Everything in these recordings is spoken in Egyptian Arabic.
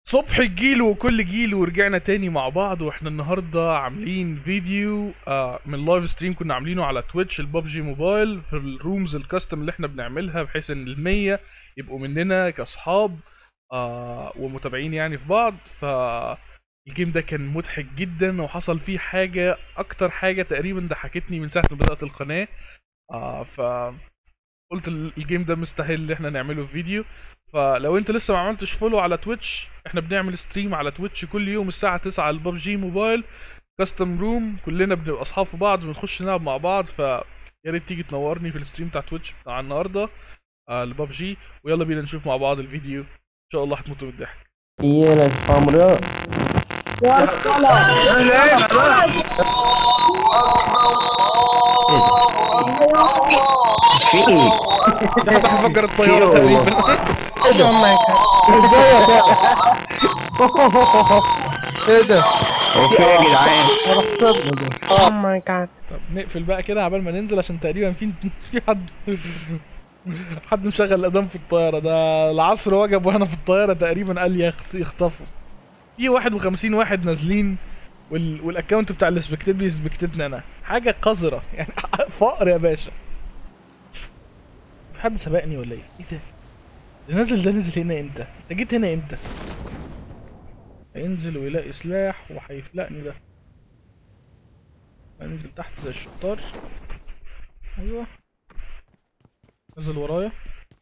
صبح الجيل وكل جيل ورجعنا تاني مع بعض واحنا النهارده عاملين فيديو آه من لايف ستريم كنا عاملينه على تويتش البابجي موبايل في الرومز الكاستم اللي احنا بنعملها بحيث ان المية يبقوا مننا كاصحاب آه ومتابعين يعني في بعض ف الجيم ده كان مضحك جدا وحصل فيه حاجة أكتر حاجة تقريبا ضحكتني من ساعة ما بدأت القناة آه ف قلت ال- الجيم ده مستاهل ان احنا نعمله في فيديو فلو انت لسه ما عملتش فولو على تويتش احنا بنعمل ستريم على تويتش كل يوم الساعة 9 على الببجي موبايل كاستم روم كلنا بنبقى اصحاب في بعض بنخش نلعب مع بعض ف يا ريت تيجي تنورني في الستريم بتاع تويتش بتاع النهارده آه الببجي ويلا بينا نشوف مع بعض الفيديو ان شاء الله هتموتوا من الضحك Iya, lah, paham dia. ده حد هيفجر الطيارة تقريبا ايه ده؟ اوكي يا جدعان Oh my god. طب نقفل بقى كده عبال ما ننزل عشان تقريبا في في حد حد مشغل الاذان في الطياره ده العصر وجب وانا في الطياره تقريبا قال يخت- يخطفوا في 51 واحد نازلين وال... والاكونت بتاع السبكتيت بيسبكتتني انا حاجه قذره يعني فقر يا باشا في حد سبقني ولا ايه؟ ايه ده؟ اللي نازل ده نزل هنا امتى؟ انت جيت هنا امتى؟ هينزل ويلاقي سلاح وهيفلقني ده انزل تحت زي الشطار ايوه نزل ورايا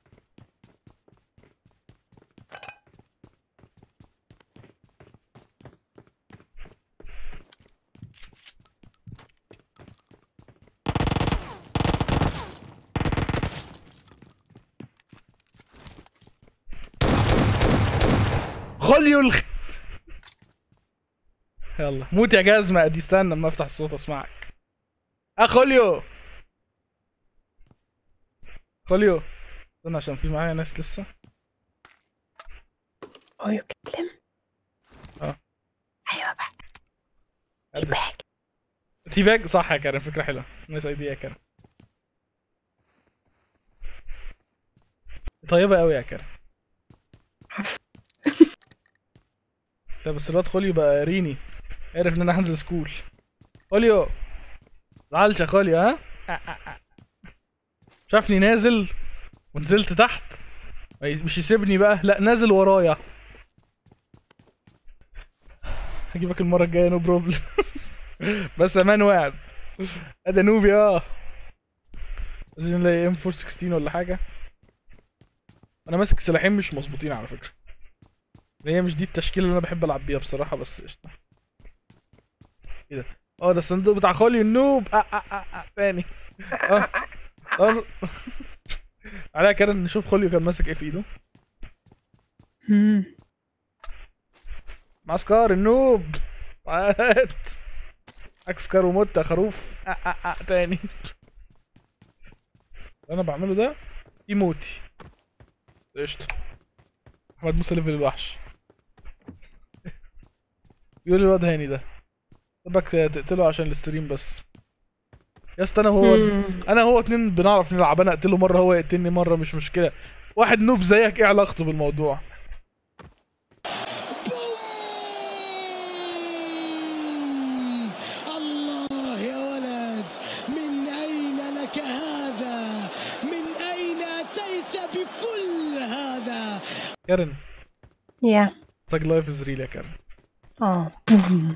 خليو الخ يلا موت يا جزمة ادي استنى اما افتح الصوت اسمعك اخوليو خوليو استنى عشان في معايا ناس لسه Oh, you kill him? اه أيوة بقى أدي. باك تي باج صح يا كريم فكرة حلوة نايس ايديا يا كريم طيبة قوي يا كريم طب بس الواد خوليو بقى ريني عرف ان انا هنزل سكول خوليو زعلش يا خوليو ها آه، آه، آه. شافني نازل ونزلت تحت ما ي- مش يسيبني بقى لا نازل ورايا هجيبك المرة الجاية نو بروبلم بس امان وعد ادي نوبي اه عايزين نلاقي ام 416 ولا حاجة انا ماسك سلاحين مش مظبوطين على فكرة هي مش دي التشكيلة اللي انا بحب العب بيها بصراحة بس قشطة ايه ده اه ده الصندوق بتاع خولي النوب آه آه آه آه. تاني اه اه عليها كده نشوف خوليو كان ماسك ايه في ايده معسكر النوب هات اكسكر ومت يا خروف أه أه أه تاني اللي انا بعمله ده ايموتي قشطة احمد موسى ليفل الوحش يقول الواد هاني ده سيبك تقتله عشان الستريم بس يا اسطى انا هو انا هو اتنين بنعرف نلعب انا اقتله مره هو يقتلني مره مش مشكله واحد نوب زيك ايه علاقته بالموضوع الله يا ولد من أين لك هذا من أين أتيت بكل هذا كارن Yeah. تاج لايف از ريل يا كارن Oh, boom.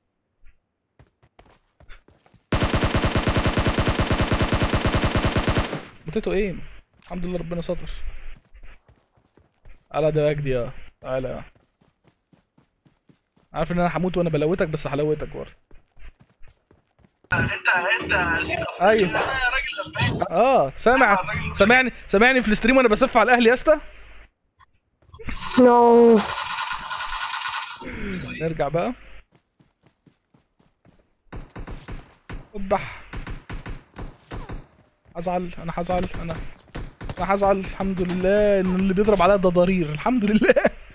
بوتيتو ايه الحمد لله ربنا ستر تعالى ده وجدي اه تعالى اه عارف ان انا هموت وانا بلوتك بس هلوتك برضه انت انت ايوه اه سامع سامعني سامعني في الستريم وانا بسف على الاهلي يا اسطى No. نرجع بقى اذبح هزعل انا هزعل انا انا هزعل الحمد لله ان اللي بيضرب عليا ده ضرير الحمد لله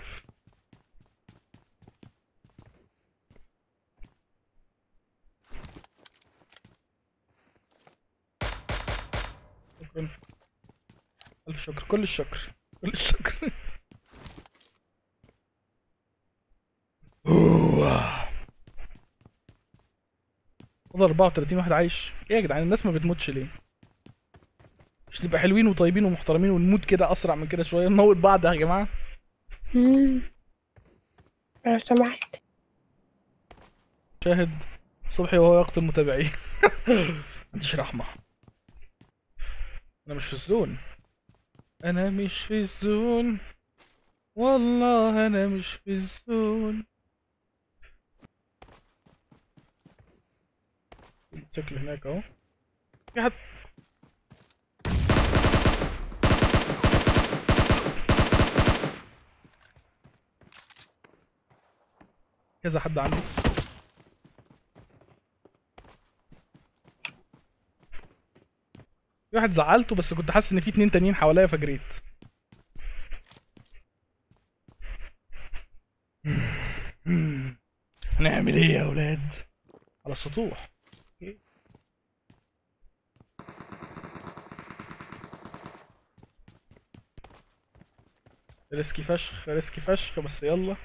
شكرا الف شكر كل الشكر كل الشكر آه. فضل 34 واحد عايش ايه يا جدعان الناس ما بتموتش ليه مش نبقى حلوين وطيبين ومحترمين ونموت كده اسرع من كده شويه نموت بعض يا جماعه مم. لو سمحت شاهد صبحي وهو يقتل متابعيه مفيش رحمه انا مش في الزون انا مش في الزون والله انا مش في الزون شكل هناك اهو في حد كذا حد عندي في واحد زعلته بس كنت حاسس ان في اتنين تانيين حواليا فجريت هنعمل ايه يا اولاد على السطوح ريسكي فشخ ريسكي فشخ بس يلا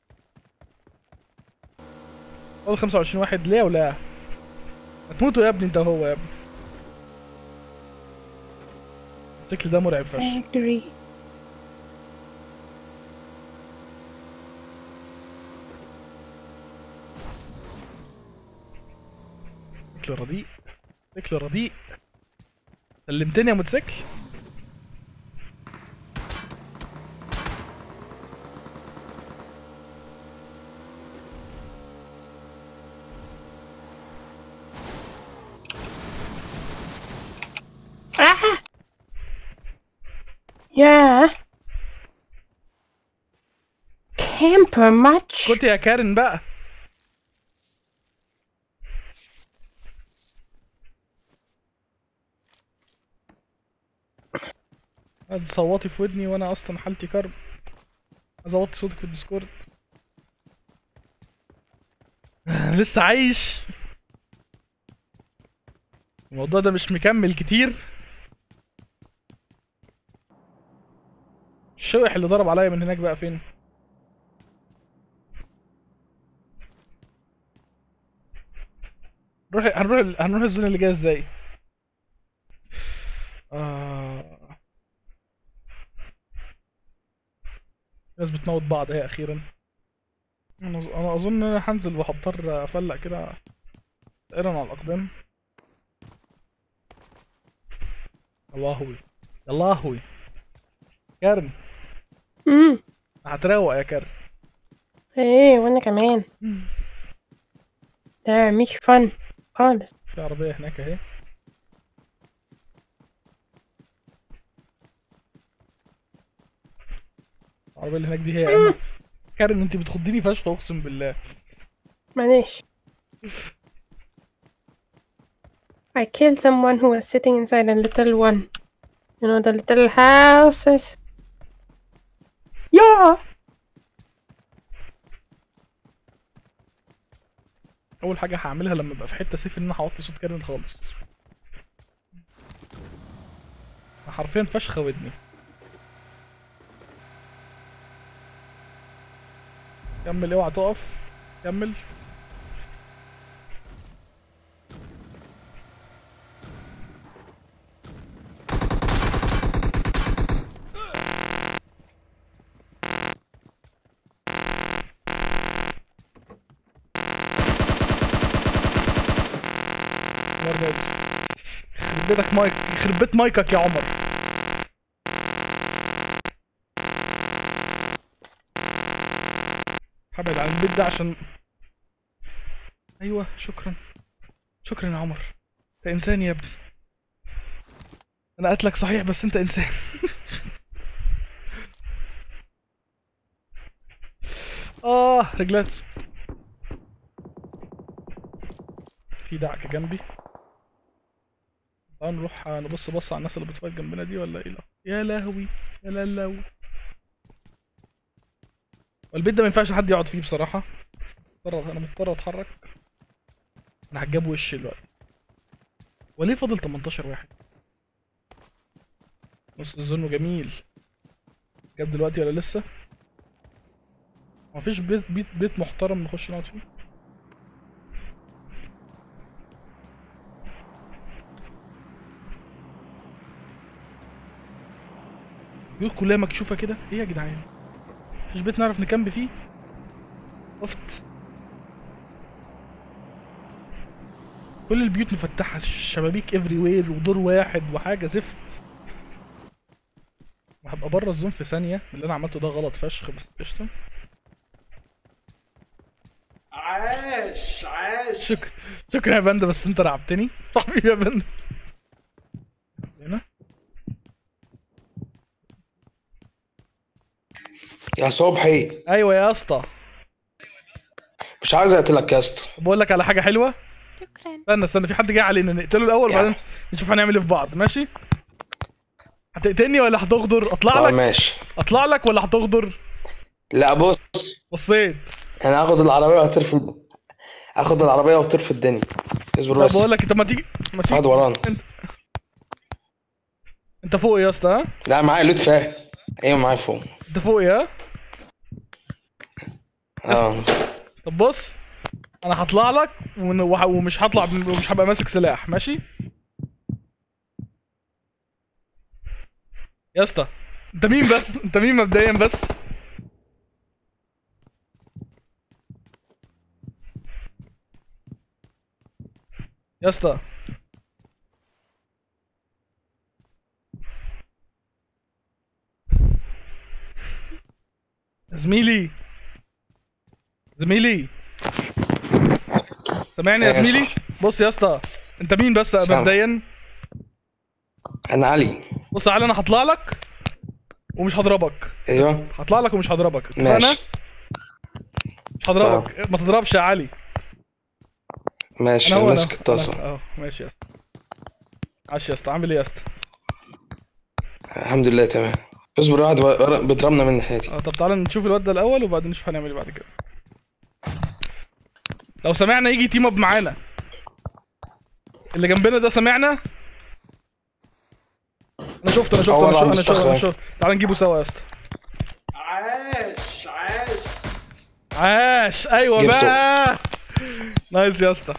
فاضل 25 واحد ليه ولا هتموتوا يا ابني انت وهو يا ابني الشكل ده مرعب فشخ Factory شكل رديء شكل رديء سلمتني يا موتوسيكل Ah! Yeah. Camper much? كنت يا كارن بقى قاعد صوتي في ودني وانا اصلا حالتي كرب عايز اوطي صوتك في الديسكورد لسه عايش الموضوع ده مش مكمل كتير الشوح اللي ضرب عليا من هناك بقى فين نروح هنروح هنروح الزون اللي جايه ازاي آه... ناس بتموت بعض اهي اخيرا انا أظ- انا اظن ان انا هنزل وهضطر افلق كده تقريبا على الاقدام اللهوي اللهوي كارن امم هتروق يا كارن ايه وانا كمان ده مش فن خالص في عربية هناك اهي العربية اللي هناك دي هي اما كارن انت بتخضيني فشخ اقسم بالله معلش I killed someone who was sitting inside a little one. You know the little houses? Yeah! اول حاجة هعملها لما ابقى في حتة سيف ان انا هوطي صوت كارن خالص حرفيا فشخة ودني كمل اوعى تقف كمل مرة يخرب بيتك مايك يخرب بيت مايكك يا عمر هبعد عن البيت ده عشان ايوه شكرا شكرا يا عمر انت انسان يا ابني انا قتلك صحيح بس انت انسان اه رجلات في دعكة جنبي تعال نروح نبص بص على الناس اللي بتفايت جنبنا دي ولا ايه لا يا لهوي يا لهوي والبيت ده ما ينفعش حد يقعد فيه بصراحة مضطر انا مضطر اتحرك انا هجاب وش دلوقتي وليه فاضل 18 واحد نص الزون جميل جاب دلوقتي ولا لسه مفيش بيت بيت بيت محترم نخش نقعد فيه البيوت كلها مكشوفة كده ايه يا جدعان مفيش بيت نعرف نكمل فيه شفت كل البيوت مفتحة الشبابيك افري وير ودور واحد وحاجة زفت وهبقى بره الزوم في ثانية اللي انا عملته ده غلط فشخ بس قشطة عاش عاش شكرا شكرا يا بند بس انت رعبتني حبيبي يا بند هنا يا صبحي ايوه يا اسطى مش عايز اقتلك يا اسطى بقول لك على حاجة حلوة شكرا استنى استنى في حد جاي علينا نقتله الاول يا. وبعدين نشوف هنعمل ايه في بعض ماشي هتقتلني ولا هتغدر اطلع طب لك ماشي اطلع لك ولا هتغدر لا بص بصيت انا هاخد العربيه وهترفد هاخد العربيه وتطير في الدنيا اصبر طب بس بقول لك طب ما تيجي ما تيجي واحد ورانا انت انت فوق يا اسطى ها لا معايا لوت فاهم ايوه معايا فوق انت فوق يا اه طب بص انا هطلع لك ون- وح- ومش هطلع بم- ومش هبقى ماسك سلاح ماشي يا اسطى انت مين بس انت مين مبدئيا بس يا اسطى زميلي زميلي سامعني يا ايه يا زميلي صاحبي؟ بص يا اسطى انت مين بس سامع. مبدئيا انا علي بص تعالى انا هطلع لك ومش هضربك ايوه هطلع لك ومش هضربك اتفقنا ماشي مش هضربك ما تضربش يا علي ماشي انا انا هو ماسك انا الطاسه أنا- اه ماشي يا اسطى عاش يا اسطى عامل ايه يا اسطى الحمد لله تمام اصبر واحد ورا- بيضربنا من ناحيتي اه طب تعالى نشوف الواد ده الاول وبعدين نشوف هنعمل ايه بعد كده لو سمعنا يجي تيم اب معانا اللي جنبنا ده سمعنا انا شفت انا شفت هو انا اللي شفت عند انا شفت انا الصخرة. شفت تعالى نجيبه سوا يا اسطى عاش عاش عاش ايوه جبته. بقى نايس يا اسطى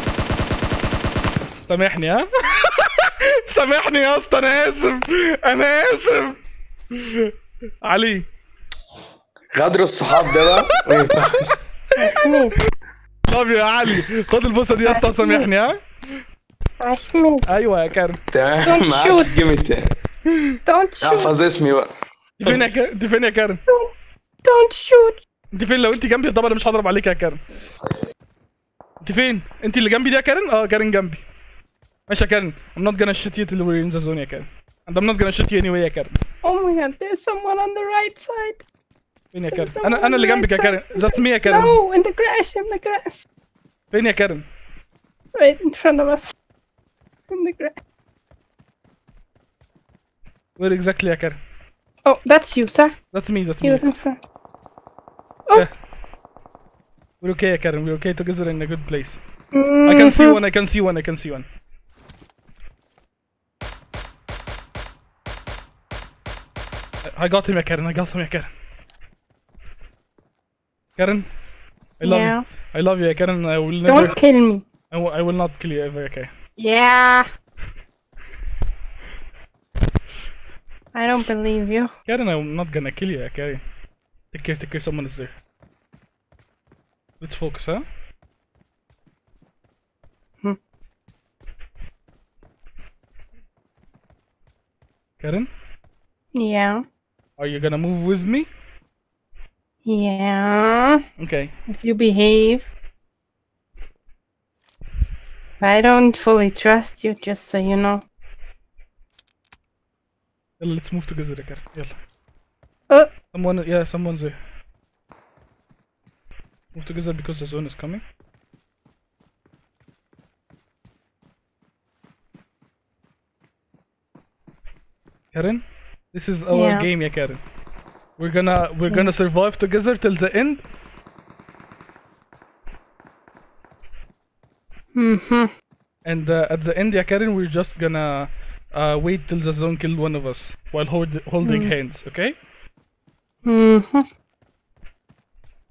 سامحني ها سامحني يا اسطى انا اسف انا اسف علي غدر الصحاب ده بقى ما ينفعش. عشمي لاف يو يا علي خد البوسه دي يا اسطى وسامحني ها عشمي ايوه يا كارم تمام Don't معاك shoot. الجيم التاني don't shoot احفظ اسمي بقى انت فين يا كارم انت فين يا كارم don't shoot انت فين لو انت جنبي طب انا مش هضرب عليك يا كارم انت فين انت اللي جنبي دي يا كارن اه كارن جنبي ماشي يا كارن I'm not gonna shoot you till we're in the zone يا كارن and I'm not gonna shoot you anyway يا كارن oh my god there's someone on the right side فين يا كارن انا انا اللي جنبك يا كارن that's me يا كارن no in the grass in the grass فين يا كارن right in front of us in the grass where exactly يا كارن oh that's you sir that's me that's he was me in front we're okay يا كارن we're okay together in a good place I can see Mhm. one I can see one I can see one I got him يا كارن I got him يا كارن كارن I love yeah you I love you يا كارن I will never don't kill me I will, I will not kill you ever okay yeah I don't believe you Karen, I'm not gonna kill you, Karen. Take care, take care, someone is there. Let's focus, huh? Hmm. Karen, yeah are you gonna move with me? yeah Okay. if you behave I don't fully trust you just so you know يلا let's move together يا Karen. يلا. uh, Someone, yeah, someone's there. Move together because the zone is coming. Karen, this is our Yeah. game, yeah, Karen. We're gonna we're gonna survive together till the end. mm-hmm. And uh, at the end, yeah, Karen, we're just gonna uh, wait till the zone kill one of us while hold, holding Mm. hands, okay? Mm-hmm.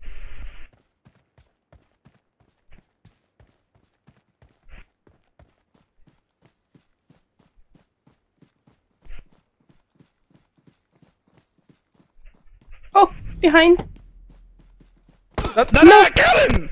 Behind. ده ده انا يا كارن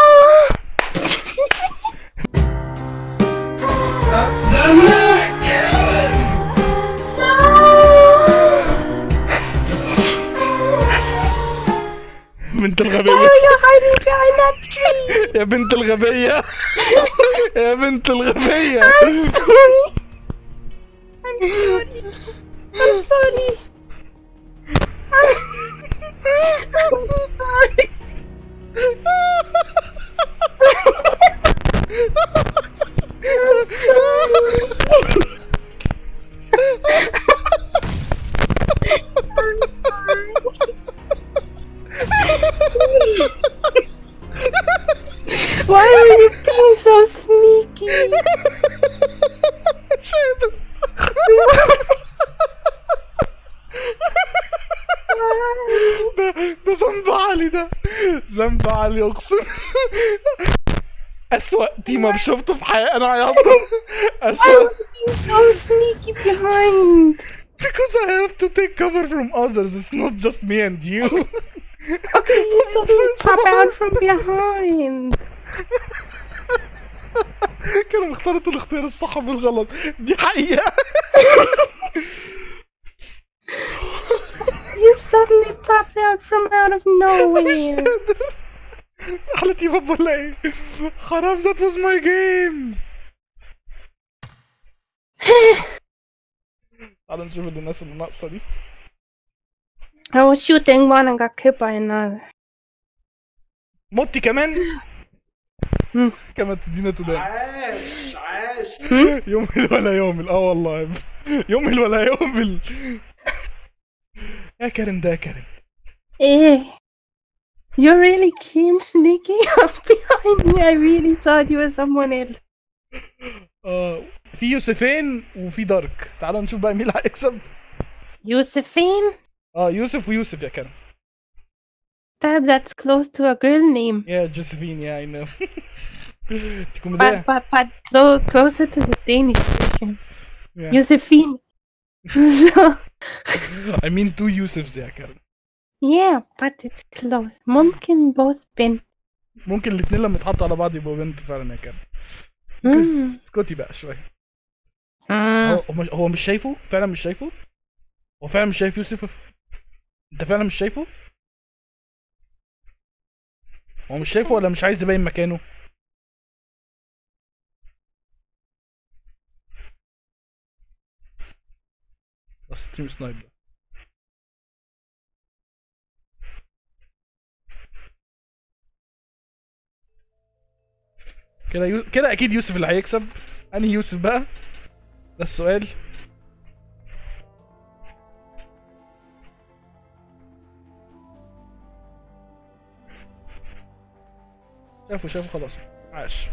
بنت الغبية You're hiding behind that tree. يا بنت الغبية يا بنت الغبية I'm sorry. I'm sorry. I'm sorry. I'm sorry. I'm sorry. I'm sorry. Why are you being so sneaky? ده ده ذنب علي ده ذنب علي اقسم اسوأ تيم اب شفته في حياتي انا عيطت اسوأ so sneaky behind. because I have to take cover from others it's not just me and you Okay, you didn't pop out from behind. كانوا اخترت الاختيار الصح بالغلط دي حقيقة You suddenly popped out from out of nowhere. احلى تيم اب ولا ايه حرام that was my game تعالوا نشوف الناس اللي ناقصة دي I was shooting one and got killed by another. موتي كمان مم. كما تدينا تدان عاش عاش يوم ولا يوم اه والله يوم ولا يوم يا كريم ده يا كريم Eh. You really came sneaking up behind me. I really thought you were someone else. اه في يوسفين وفي دارك تعالوا نشوف بقى مين اللي هيكسب Josephine? اه يوسف ويوسف يا كريم Damn, that's close to a girl name. يا جوزفين يا اي نو دي But, كوميديا but, but clo- closer to the Danish version. Yeah. Josephine. so, I mean two يوسفز يا كريم yeah, but it's close. ممكن both بنت. ممكن الاثنين لما يتحطوا على بعض يبقوا بنت فعلا يا كريم Mm. اسكتي بقى شويه Mm. هو هو مش- هو مش شايفه فعلا مش شايفه هو فعلا مش شايف يوسف انت فعلا مش شايفه هو مش شايفه ولا مش عايز يبين مكانه بس ستريم سنايب ده كده يو... كده اكيد يوسف اللي هيكسب انهي يوسف بقى ده السؤال شافوا شافوا خلاص عاش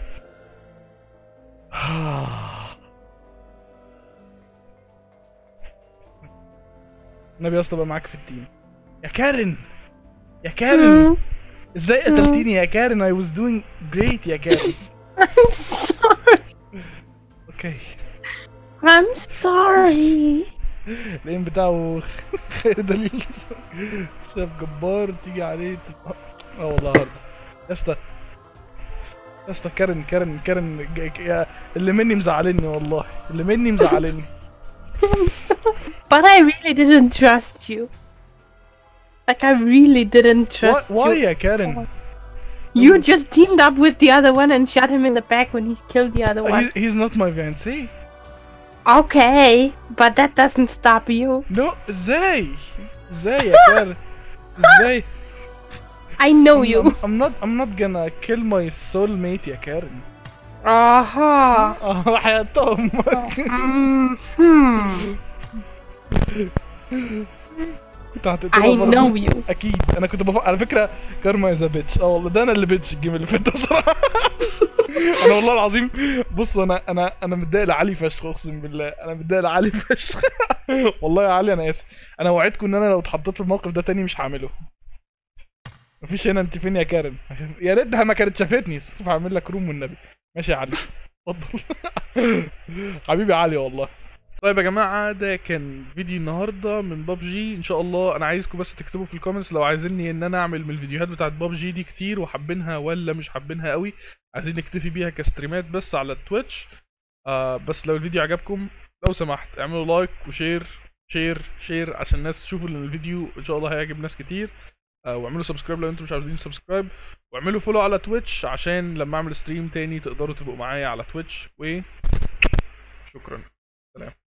النبي يا اسطى بقى معاك في التيم يا كارن يا كارن Mm. ازاي قتلتيني يا كارن I was doing great يا كارن I'm sorry. اوكي I'm sorry. الايم بتاعه خير دليل شاف جبار تيجي عليه تت- اه والله هارد يا اسطى يا اسطى كارن كارن كارن ج- ج- يا اللي مني مزعلني والله اللي مني مزعلني I'm sorry. But I really didn't trust you. Like, I really didn't trust why you. يا كارن You just teamed up with the other one and shot him in the back when he killed the other one. He- he's not my fiancé Okay, but that doesn't stop you. no ازاي ازاي يا كارن ازاي I know you. I'm not I'm not gonna kill my soulmate يا كارن Aha. اه حياة امك hmm كنت هتقتلها I برضه. know you. اكيد انا كنت بفكر على فكره كارما از بيتش اه والله ده انا اللي بيتش الجيم اللي فات ده بصراحه انا والله العظيم بص انا انا انا متضايق لعلي فشخ اقسم بالله انا متضايق لعلي فشخ والله يا علي انا اسف انا وعدكم ان انا لو اتحطيت في الموقف ده تاني مش هعمله مفيش هنا انت فين يا كارم يا ريتها ما كانت شافتني شوف هعمل لك روم والنبي ماشي يا علي اتفضل حبيبي علي والله طيب يا جماعة ده كان فيديو النهاردة من بابجي ان شاء الله انا عايزكم بس تكتبوا في الكومنتس لو عايزيني ان انا اعمل من الفيديوهات بتاعت بابجي دي كتير وحابينها ولا مش حابينها قوي عايزين نكتفي بيها كستريمات بس على التويتش آه بس لو الفيديو عجبكم لو سمحت اعملوا لايك وشير شير شير عشان الناس تشوفوا ان الفيديو ان شاء الله هيعجب ناس كتير آه واعملوا سبسكرايب لو انتم مش عاوزين سبسكرايب واعملوا فولو على تويتش عشان لما اعمل ستريم تاني تقدروا تبقوا معايا على تويتش و شكرا سلام